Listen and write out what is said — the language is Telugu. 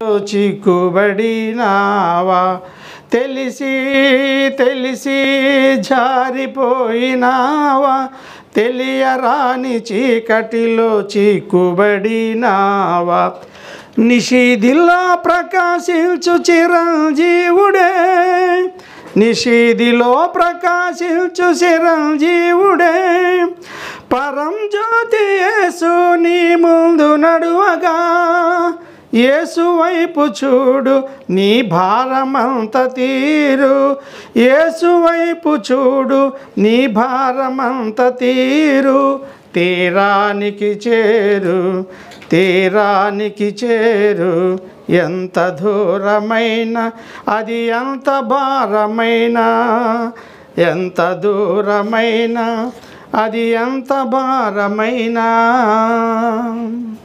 చిక్కుబడినావా తెలిసి తెలిసి జారిపోయినావా తెలియరాని చీకటిలో చిక్కుబడినావా నిషిదిలో ప్రకాశించు చిరంజీవుడే నిషిదిలో ప్రకాశించు చిరంజీవుడే పరం జ్యోతి యేసు నీ ముందు నడువగా యేసు వైపు చూడు నీ భారమంత తీరు యేసు వైపు చూడు నీ భారమంత తీరు తీరానికి చేరు తీరానికి చేరు ఎంత దూరమైన అది ఎంత భారమైన ఎంత దూరమైన అది ఎంత భారమైనా